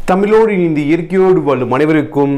தமிழோடு இணைந்து இயற்கையோடு வாழும் அனைவருக்கும்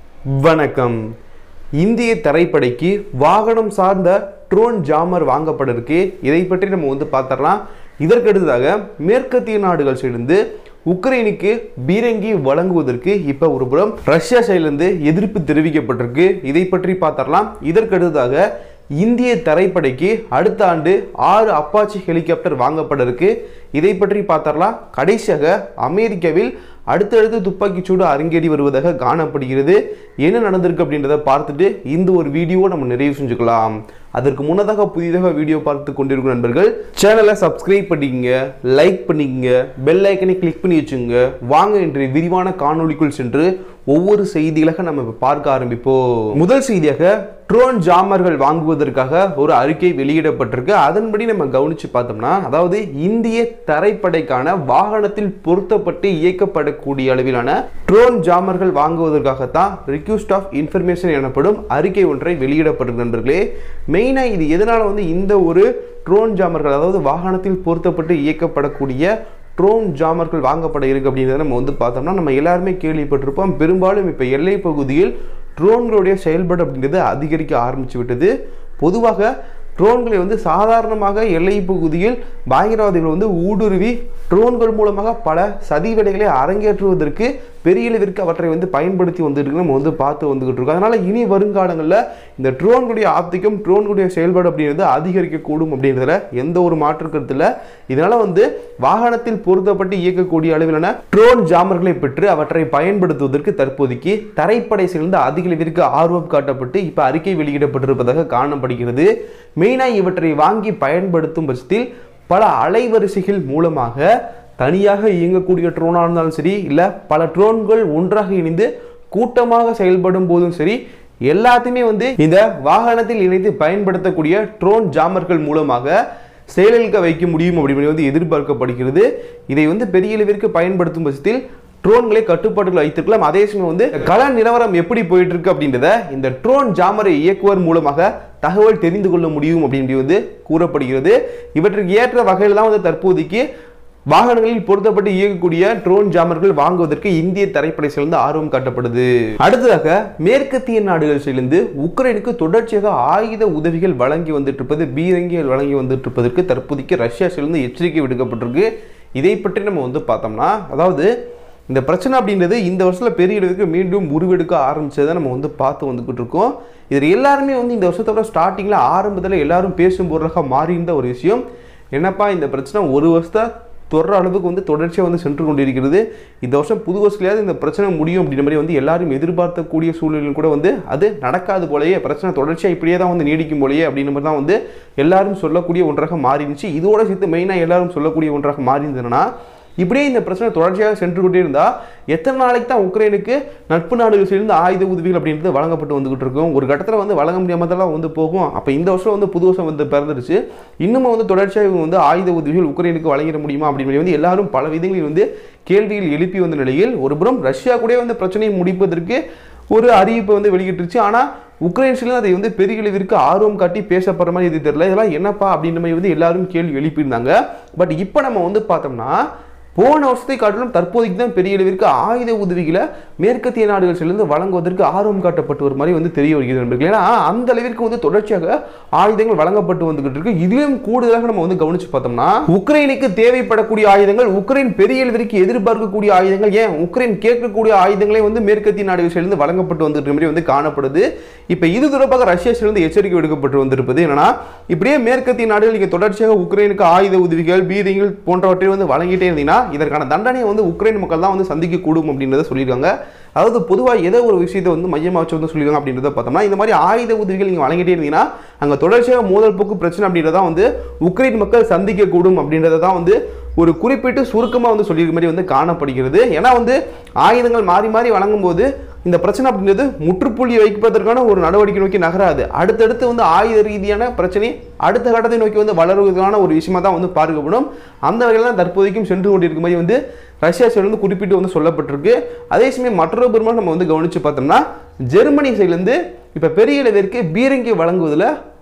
வணக்கம் இந்திய தரைப்படைக்கு வாகனம் சார்ந்த ட்ரோன் ஜாமர் வாங்கப்பட இருக்கு இதை பற்றி நம்ம வந்து பார்த்தரலாம் இதற்கடுத்ததாக மேற்கத்திய நாடுகள் சேர்ந்து உக்ரைனுக்கு பீரங்கி வழங்குவதற்கு இப்போ ஒரு புறம் ரஷ்யா சைட்லேருந்து எதிர்ப்பு தெரிவிக்கப்பட்டிருக்கு இதை பற்றி பார்த்தரலாம் இதற்கடுத்ததாக இந்திய தரைப்படைக்கு அடுத்த ஆண்டு ஆறு அப்பாச்சி ஹெலிகாப்டர் வாங்கப்பட இருக்கு இதை பற்றி பார்த்தரலாம் கடைசியாக அமெரிக்காவில் அடுத்தடுத்து துப்பாக்கிச்சூடு அரங்கேறி வருவதாக காணப்படுகிறது என்ன நடந்திருக்கு அப்படின்றத பார்த்துட்டு இந்த ஒரு வீடியோ நம்ம நிறைவு செஞ்சுக்கலாம் அதற்கு முன்னதாக புதிதாக வீடியோ பார்த்து கொண்டிருக்கும் நண்பர்கள் சேனலை சப்ஸ்கிரைப் பண்ணிக்கங்க லைக் பண்ணிக்கங்க பெல் ஐக்கனை கிளிக் பண்ணி வச்சுங்க வாங்க இன்றைய விரிவான காணொளிக்குள் சென்று ஒவ்வொரு செய்திகளாக நம்ம இப்ப பார்க்க ஆரம்பிப்போம் முதல் செய்தியாக ட்ரோன் ஜாமர்கள் வாங்குவதற்காக ஒரு அறிக்கை வெளியிடப்பட்டிருக்கு அதன்படி நம்ம கவனிச்சு பார்த்தோம்னா அதாவது இந்திய தரைப்படைக்கான வாகனத்தில் பொருத்தப்பட்டு இயக்கப்படக்கூடிய அளவிலான ட்ரோன் ஜாமர்கள் வாங்குவதற்காகத்தான் ரிக்வஸ்ட் ஆஃப் இன்ஃபர்மேஷன் எனப்படும் அறிக்கை ஒன்றை வெளியிடப்பட்டிருக்கு நண்பர்களே மெயினாக இது எதனால வந்து இந்த ஒரு ட்ரோன் ஜாமர்கள் அதாவது வாகனத்தில் பொருத்தப்பட்டு இயக்கப்படக்கூடிய ட்ரோன் ஜாமர்கள் வாங்கப்பட இருக்கு அப்படின்றத நம்ம வந்து பார்த்தோம்னா நம்ம எல்லாருமே கேள்விப்பட்டிருப்போம் பெரும்பாலும் இப்போ எல்லை பகுதியில் ட்ரோன்களுடைய செயல்பாடு அப்படின்றது அதிகரிக்க ஆரம்பிச்சு விட்டது பொதுவாக ட்ரோன்களை வந்து சாதாரணமாக எல்லை பகுதியில் பயங்கரவாதிகள் வந்து ஊடுருவி ட்ரோன்கள் மூலமாக பல சதி வேலைகளை அரங்கேற்றுவதற்கு பெரிய அளவிற்கு அவற்றை வந்து பயன்படுத்தி வந்துட்டு நம்ம வந்து பார்த்து வந்துகிட்டு இருக்கோம் அதனால இனி வருங்காலங்களில் இந்த ட்ரோன்களுடைய ஆப்திக்கும் ட்ரோன்களுடைய செயல்பாடு அப்படின்றது அதிகரிக்கக்கூடும் அப்படின்றதுல எந்த ஒரு மாற்று கருத்து இல்லை இதனால வந்து வாகனத்தில் பொருத்தப்பட்டு இயக்கக்கூடிய அளவிலான ட்ரோன் ஜாமர்களை பெற்று அவற்றை பயன்படுத்துவதற்கு தற்போதைக்கு தரைப்படை சேர்ந்து அதிக அளவிற்கு ஆர்வம் காட்டப்பட்டு இப்போ அறிக்கை வெளியிடப்பட்டிருப்பதாக காணப்படுகிறது மெயினாக இவற்றை வாங்கி பயன்படுத்தும் பட்சத்தில் பல அலைவரிசைகள் மூலமாக தனியாக இயங்கக்கூடிய ட்ரோனாக இருந்தாலும் சரி இல்லை பல ட்ரோன்கள் ஒன்றாக இணைந்து கூட்டமாக செயல்படும் போதும் சரி எல்லாத்தையுமே வந்து இந்த வாகனத்தில் இணைத்து பயன்படுத்தக்கூடிய ட்ரோன் ஜாமர்கள் மூலமாக செயலிழக்க வைக்க முடியும் அப்படின்னு வந்து எதிர்பார்க்கப்படுகிறது இதை வந்து பெரிய அளவிற்கு பயன்படுத்தும் பட்சத்தில் ட்ரோன்களை கட்டுப்பாட்டுகள் வைத்திருக்கலாம் அதே சமயம் வந்து கள நிலவரம் எப்படி போயிட்டு இருக்கு அப்படின்றத இந்த ட்ரோன் ஜாமரை இயக்குவர் மூலமாக தகவல் தெரிந்து கொள்ள முடியும் அப்படின்றது வந்து கூறப்படுகிறது இவற்றுக்கு ஏற்ற வகையில் தான் வந்து தற்போதைக்கு வாகனங்களில் பொருத்தப்பட்டு இயக்கக்கூடிய ட்ரோன் ஜாமர்கள் வாங்குவதற்கு இந்திய தரைப்படை சேர்ந்து ஆர்வம் காட்டப்படுது அடுத்ததாக மேற்கத்திய நாடுகள் சேர்ந்து உக்ரைனுக்கு தொடர்ச்சியாக ஆயுத உதவிகள் வழங்கி வந்துட்டு இருப்பது பீரங்கிகள் வழங்கி வந்துட்டு இருப்பதற்கு தற்போதைக்கு ரஷ்யா சேர்ந்து எச்சரிக்கை விடுக்கப்பட்டிருக்கு இதை பற்றி நம்ம வந்து பார்த்தோம்னா அதாவது இந்த பிரச்சனை அப்படின்றது இந்த வருஷத்தில் பெரிய அளவுக்கு மீண்டும் உருவெடுக்க ஆரம்பிச்சதை நம்ம வந்து பார்த்து வந்துக்கிட்டு இருக்கோம் இதில் எல்லாருமே வந்து இந்த வருஷத்தோட ஸ்டார்டிங்கில் ஆரம்பத்தில் எல்லாரும் பேசும் பொருளாக மாறி இருந்த ஒரு விஷயம் என்னப்பா இந்த பிரச்சனை ஒரு வருஷத்தை தொடர அளவுக்கு வந்து தொடர்ச்சியாக வந்து சென்று கொண்டிருக்கிறது இந்த வருஷம் புது வருஷத்துலையாவது இந்த பிரச்சனை முடியும் அப்படின்ற மாதிரி வந்து எல்லாரும் எதிர்பார்க்கக்கூடிய சூழ்நிலையில் கூட வந்து அது நடக்காது போலயே பிரச்சனை தொடர்ச்சியாக இப்படியே தான் வந்து நீடிக்கும் போலயே அப்படின்ற மாதிரி தான் வந்து எல்லாரும் சொல்லக்கூடிய ஒன்றாக மாறி இருந்துச்சு இதோட சேர்த்து மெயினாக எல்லாரும் சொல்லக்கூடிய ஒன்றாக மாறி இருந்ததுன்னா இப்படியே இந்த பிரச்சனை தொடர்ச்சியாக சென்று கொண்டே இருந்தால் எத்தனை நாளைக்கு தான் உக்ரைனுக்கு நட்பு நாடுகள் சேர்ந்து ஆயுத உதவிகள் அப்படின்றது வழங்கப்பட்டு வந்துகிட்டு இருக்கும் ஒரு கட்டத்தில் வந்து வழங்க முடியாமல் தான் வந்து போகும் அப்போ இந்த வருஷம் வந்து புது வருஷம் வந்து பிறந்துருச்சு இன்னமும் வந்து தொடர்ச்சியாக இவங்க வந்து ஆயுத உதவிகள் உக்ரைனுக்கு வழங்கிட முடியுமா அப்படின்னு வந்து எல்லாரும் பல விதங்களில் வந்து கேள்விகள் எழுப்பி வந்த நிலையில் ஒரு புறம் ரஷ்யா கூட வந்து பிரச்சனையை முடிப்பதற்கு ஒரு அறிவிப்பை வந்து வெளியிட்டுருச்சு ஆனால் உக்ரைன்ஸ்லையும் அதை வந்து பெரிய அளவிற்கு ஆர்வம் காட்டி பேசப்படுற மாதிரி இது தெரியல இதெல்லாம் என்னப்பா அப்படின்ற மாதிரி வந்து எல்லாரும் கேள்வி எழுப்பியிருந்தாங்க பட் இப்போ நம்ம வந்து பார்த்தோம்னா போன வருஷத்தை காட்டிலும் தற்போதைக்கு தான் பெரிய அளவிற்கு ஆயுத உதவிகளை மேற்கத்திய நாடுகள் சேர்ந்து வழங்குவதற்கு ஆர்வம் காட்டப்பட்டு ஒரு மாதிரி வந்து தெரிய வருகிறது நண்பர்கள் ஏன்னா அந்த அளவிற்கு வந்து தொடர்ச்சியாக ஆயுதங்கள் வழங்கப்பட்டு வந்துகிட்டு இருக்கு இதிலும் கூடுதலாக நம்ம வந்து கவனிச்சு பார்த்தோம்னா உக்ரைனுக்கு தேவைப்படக்கூடிய ஆயுதங்கள் உக்ரைன் பெரிய அளவிற்கு எதிர்பார்க்கக்கூடிய ஆயுதங்கள் ஏன் உக்ரைன் கேட்கக்கூடிய ஆயுதங்களே வந்து மேற்கத்திய நாடுகள் சேர்ந்து வழங்கப்பட்டு வந்துட்டு மாதிரி வந்து காணப்படுது இப்போ இது தொடர்பாக ரஷ்யா சேர்ந்து எச்சரிக்கை விடுக்கப்பட்டு வந்திருப்பது என்னன்னா இப்படியே மேற்கத்திய நாடுகள் நீங்கள் தொடர்ச்சியாக உக்ரைனுக்கு ஆயுத உதவிகள் பீதிகள் போன்றவற்றை வந்து வழங்கிட்டே இருந்தீங்கன்னா இதற்கான தண்டனையை வந்து உக்ரைன் மக்கள் தான் வந்து சந்திக்க கூடும் அப்படின்றத சொல்லியிருக்காங்க அதாவது பொதுவாக ஏதோ ஒரு விஷயத்தை வந்து மையமாக வச்சு வந்து சொல்லியிருக்காங்க அப்படின்றத பார்த்தோம்னா இந்த மாதிரி ஆயுத உதவிகள் நீங்கள் வழங்கிட்டே இருந்தீங்கன்னா அங்கே தொடர்ச்சியாக மோதல் போக்கு பிரச்சனை அப்படின்றத வந்து உக்ரைன் மக்கள் சந்திக்கக்கூடும் அப்படின்றத தான் வந்து ஒரு குறிப்பிட்டு சுருக்கமாக வந்து சொல்லியிருக்க மாதிரி வந்து காணப்படுகிறது ஏன்னா வந்து ஆயுதங்கள் மாறி மாறி வழங்கும் போது இந்த பிரச்சனை அப்படின்றது முற்றுப்புள்ளி வைப்பதற்கான ஒரு நடவடிக்கை நோக்கி நகராது அடுத்தடுத்து வந்து ஆயுத ரீதியான பிரச்சனை அடுத்த கட்டத்தை நோக்கி வந்து வளருவதற்கான ஒரு விஷயமா தான் வந்து பார்க்கப்படும் அந்த வகையில் தான் தற்போதைக்கும் சென்று கொண்டிருக்கும் மாதிரி வந்து ரஷ்யா சைடுலேருந்து குறிப்பிட்டு வந்து சொல்லப்பட்டிருக்கு அதே சமயம் மற்றொரு பெருமாள் நம்ம வந்து கவனித்து பார்த்தோம்னா ஜெர்மனி சைட்லேருந்து இப்போ பெரிய அளவிற்கு பீரங்கி வழங்குவதில்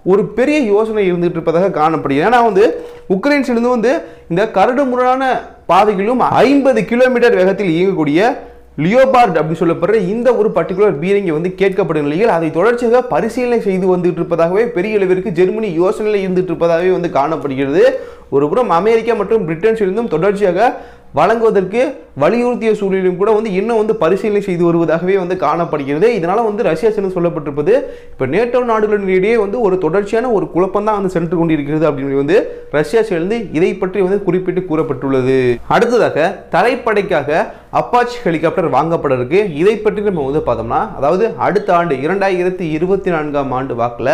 ஒரு பெரிய யோசனை இருந்துட்டு இருப்பதாக காணப்படுகிறது ஏன்னா வந்து உக்ரைன் சைடு வந்து இந்த கரடு முரடான பாதைகளிலும் ஐம்பது கிலோமீட்டர் வேகத்தில் இயங்கக்கூடிய லியோபார்ட் அப்படின்னு சொல்லப்படுற இந்த ஒரு பர்டிகுலர் பீரங்கி வந்து கேட்கப்படும் நிலையில் அதை தொடர்ச்சியாக பரிசீலனை செய்து வந்துட்டு இருப்பதாகவே பெரிய அளவிற்கு ஜெர்மனி யோசனையில் இருந்துட்டு இருப்பதாகவே வந்து காணப்படுகிறது ஒரு புறம் அமெரிக்கா மற்றும் பிரிட்டன் இருந்தும் தொடர்ச்சியாக வழங்குவதற்கு வலியுறுத்திய சூழலிலும் கூட வந்து இன்னும் வந்து பரிசீலனை செய்து வருவதாகவே வந்து காணப்படுகிறது இதனால வந்து ரஷ்யா சென்று சொல்லப்பட்டிருப்பது இப்போ நேட்டோ நாடுகளிடையே வந்து ஒரு தொடர்ச்சியான ஒரு குழப்பம் தான் வந்து சென்று கொண்டிருக்கிறது அப்படின்னு வந்து ரஷ்யா சேர்ந்து இதை பற்றி வந்து குறிப்பிட்டு கூறப்பட்டுள்ளது அடுத்ததாக தரைப்படைக்காக அப்பாச்சி ஹெலிகாப்டர் வாங்கப்பட இருக்கு இதை பற்றி நம்ம வந்து பார்த்தோம்னா அதாவது அடுத்த ஆண்டு இரண்டாயிரத்தி இருபத்தி நான்காம் ஆண்டு வாக்கில்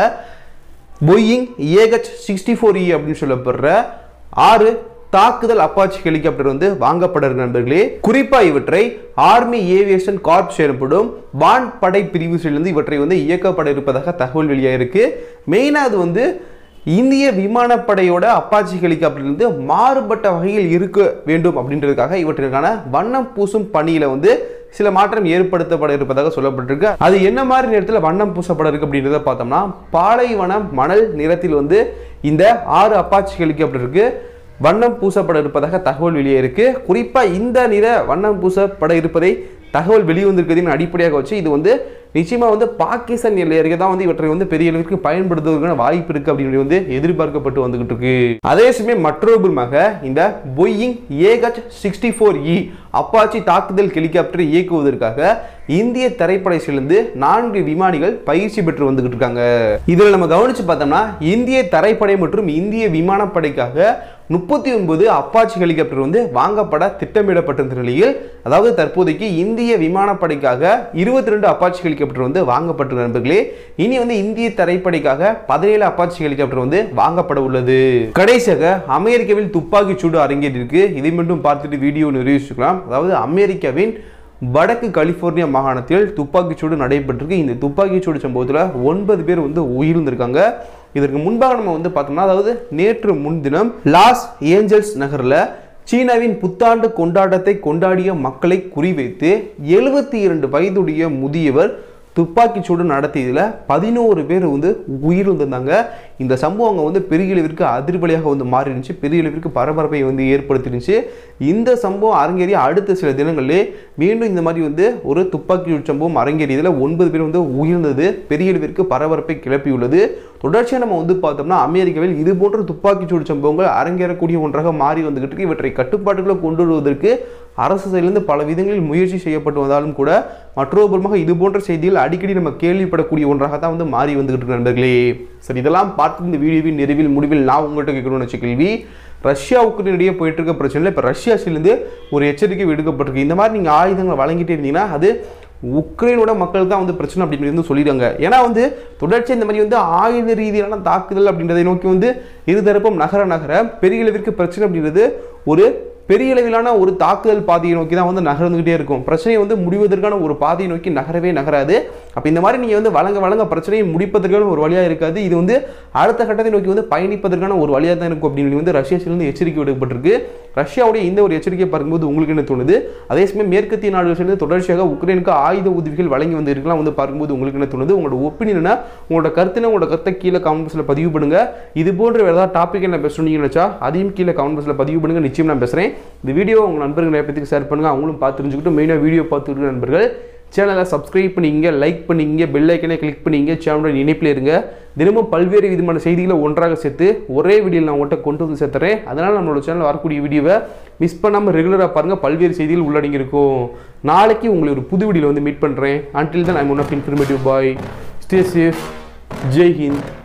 Boeing AH sixty four E அப்படின்னு சொல்லப்படுற ஆறு தாக்குதல் அப்பாச்சி ஹெலிகாப்டர் வந்து வாங்கப்பட இருக்கு நண்பர்களே குறிப்பா இவற்றை ஆர்மி ஏவியேஷன் கார்ப்ஸ் எனப்படும் வான் படை பிரிவு இருந்து இவற்றை வந்து இயக்கப்பட இருப்பதாக தகவல் வெளியாயிருக்கு மெயினாக அது வந்து இந்திய விமானப்படையோட அப்பாச்சி ஹெலிகாப்டர்லேருந்து மாறுபட்ட வகையில் இருக்க வேண்டும் அப்படின்றதுக்காக இவற்றிற்கான வண்ணம் பூசும் பணியில வந்து சில மாற்றம் ஏற்படுத்தப்பட இருப்பதாக சொல்லப்பட்டிருக்கு அது என்ன மாதிரி நேரத்தில் வண்ணம் பூசப்பட இருக்கு அப்படின்றத பார்த்தோம்னா பாலைவன மணல் நிறத்தில் வந்து இந்த ஆறு அப்பாச்சி ஹெலிகாப்டருக்கு வண்ணம் பூசப்பட இருப்பதாக தகவல் வெளியே இருக்கு குறிப்பா இந்த நிற வண்ணம் பூசப்பட இருப்பதை தகவல் வெளிவந்திருக்கிறதின் அடிப்படையாக வச்சு இது வந்து நிச்சயமா வந்து பாகிஸ்தான் எல்லையருகே தான் வந்து இவற்றை வந்து பெரிய அளவிற்கு பயன்படுத்துவதற்கான வாய்ப்பு இருக்கு அப்படின்னு வந்து எதிர்பார்க்கப்பட்டு வந்துகிட்டு இருக்கு அதே சமயம் மற்றொரு புறமாக இந்த Boeing AH sixty four E Apache தாக்குதல் ஹெலிகாப்டரை இயக்குவதற்காக இந்திய தரைப்படை சேர்ந்து நான்கு விமானிகள் பயிற்சி பெற்று வந்துகிட்டு இருக்காங்க இதில் நம்ம கவனிச்சு பார்த்தோம்னா இந்திய தரைப்படை மற்றும் இந்திய விமானப்படைக்காக முப்பத்தி ஒன்பது அப்பாச்சி ஹெலிகாப்டர் வந்து வாங்கப்பட திட்டமிடப்பட்டிருந்த நிலையில் அதாவது தற்போதைக்கு இந்திய விமானப்படைக்காக இருபத்தி ரெண்டு அப்பாச்சி ஹெலிகாப்டர் வந்து வாங்கப்பட்ட நண்பர்களே இனி வந்து இந்திய தரைப்படைக்காக பதினேழு அப்பாச்சி ஹெலிகாப்டர் வந்து வாங்கப்பட உள்ளது கடைசியாக அமெரிக்காவில் துப்பாக்கி சூடு அரங்கேறிருக்கு இதை மட்டும் பார்த்துட்டு வீடியோ நிரூபிச்சுக்கலாம் அதாவது அமெரிக்காவின் வடக்கு கலிபோர்னியா மாகாணத்தில் துப்பாக்கிச்சூடு நடைபெற்றிருக்கு இந்த துப்பாக்கிச்சூடு சம்பவத்தில் ஒன்பது பேர் வந்து உயிர்ந்திருக்காங்க இதற்கு முன்பாக நம்ம வந்து பார்த்தோம்னா அதாவது நேற்று முன்தினம் லாஸ் ஏஞ்சல்ஸ் நகரில் சீனாவின் புத்தாண்டு கொண்டாட்டத்தை கொண்டாடிய மக்களை குறிவைத்து எழுபத்தி இரண்டு வயதுடைய முதியவர் துப்பாக்கிச்சூடு நடத்தியதில் பதினோரு பேர் வந்து உயிரிழந்திருந்தாங்க இந்த சம்பவம் அங்கே வந்து பெரிய அளவிற்கு அதிர்வலியாக வந்து மாறி இருந்துச்சு பெரிய அளவிற்கு பரபரப்பை வந்து ஏற்படுத்திருந்துச்சு இந்த சம்பவம் அரங்கேறிய அடுத்த சில தினங்களிலே மீண்டும் இந்த மாதிரி வந்து ஒரு துப்பாக்கி சம்பவம் அரங்கேறியதில் ஒன்பது பேர் வந்து உயிர்ந்தது பெரிய அளவிற்கு பரபரப்பை கிளப்பியுள்ளது தொடர்ச்சியாக நம்ம வந்து பார்த்தோம்னா அமெரிக்காவில் இது போன்ற துப்பாக்கிச்சூடு சம்பவங்கள் அரங்கேறக்கூடிய ஒன்றாக மாறி வந்துகிட்டு இருக்கு இவற்றை கட்டுப்பாட்டுக்குள்ள கொண்டு வருவதற்கு அரசு சைடிலிருந்து பல விதங்களில் முயற்சி செய்யப்பட்டு வந்தாலும் கூட மற்றொரு புறமாக இது போன்ற செய்திகள் அடிக்கடி நம்ம கேள்விப்படக்கூடிய ஒன்றாக தான் வந்து மாறி வந்துகிட்டு இருக்கு நண்பர்களே சரி இதெல்லாம் பார்த்து இந்த வீடியோவின் நிறைவில் முடிவில் நான் உங்கள்கிட்ட கேட்கணும்னு வச்ச கேள்வி ரஷ்யா உக்ரைனிடையே போயிட்டு இருக்க பிரச்சனையில் இப்போ ரஷ்யா சைட்லேருந்து ஒரு எச்சரிக்கை விடுக்கப்பட்டிருக்கு இந்த மாதிரி நீங்கள் ஆயுதங்களை வழங்கிட்டே இருந்தீங்கன்னா அது உக்ரைனோட மக்கள் தான் வந்து பிரச்சனை அப்படின்னு வந்து சொல்லிடுறாங்க ஏன்னா வந்து தொடர்ச்சி இந்த மாதிரி வந்து ஆயுத ரீதியிலான தாக்குதல் அப்படின்றதை நோக்கி வந்து இருதரப்பும் நகர நகர பெரிய அளவிற்கு பிரச்சனை அப்படின்றது ஒரு பெரிய அளவிலான ஒரு தாக்குதல் பாதையை நோக்கி தான் வந்து நகர்ந்துகிட்டே இருக்கும் பிரச்சனையை வந்து முடிவதற்கான ஒரு பாதையை நோக்கி நகரவே நகராது அப்போ இந்த மாதிரி நீங்கள் வந்து வழங்க வழங்க பிரச்சனையை முடிப்பதற்கான ஒரு வழியாக இருக்காது இது வந்து அடுத்த கட்டத்தை நோக்கி வந்து பயணிப்பதற்கான ஒரு வழியாக தான் இருக்கும் அப்படின்னு வந்து ரஷ்யாசிலிருந்து எச்சரிக்கை விடப்பட்டிருக்கு ரஷ்யாவுடைய இந்த ஒரு எச்சரிக்கை பார்க்கும்போது உங்களுக்கு என்ன தோணுது அதே சமயம் மேற்கத்திய நாடுகள் சேர்ந்து தொடர்ச்சியாக உக்ரைனுக்கு ஆயுத உதவிகள் வழங்கி வந்து இருக்கலாம் வந்து பார்க்கும்போது உங்களுக்கு என்ன தோணுது உங்களோட ஒப்பீனியனா உங்களோட கருத்தினை உங்களோட கருத்தை கீழே கமெண்ட் பாக்ஸில் பதிவு பண்ணுங்க இது போன்ற வேறு ஏதாவது டாபிக் நான் பேசணும்னு நினைச்சா அதையும் கீழே கமெண்ட் பாக்ஸில் பதிவு பண்ணுங்க நிச்சயம் நான் பேசுகிறேன் இந்த வீடியோ உங்கள் நண்பர்கள் நிறைய பேருக்கு ஷேர் பண்ணுங்க அவங்களும் பார்த்து தெரிஞ்சுக்கிட்டு மெயினாக வீடியோ பார்த்துக்கிட்டு நண்பர்கள் சேனலை சப்ஸ்கிரைப் பண்ணிங்க லைக் பண்ணிங்க பெல் ஐக்கனை கிளிக் பண்ணிங்க சேனலோட இணைப்பில் இருங்க தினமும் பல்வேறு விதமான செய்திகளை ஒன்றாக சேர்த்து ஒரே வீடியோவில் நான் உங்கள்கிட்ட கொண்டு வந்து சேர்த்துறேன் அதனால் நம்மளோட சேனல் வரக்கூடிய வீடியோவை மிஸ் பண்ணாமல் ரெகுலராக பாருங்கள் பல்வேறு செய்திகள் உள்ளடங்கியிருக்கும் நாளைக்கு உங்களை ஒரு புது வீடியோவில் வந்து மீட் பண்ணுறேன் until then I'm one of informative bye stay safe Jai Hind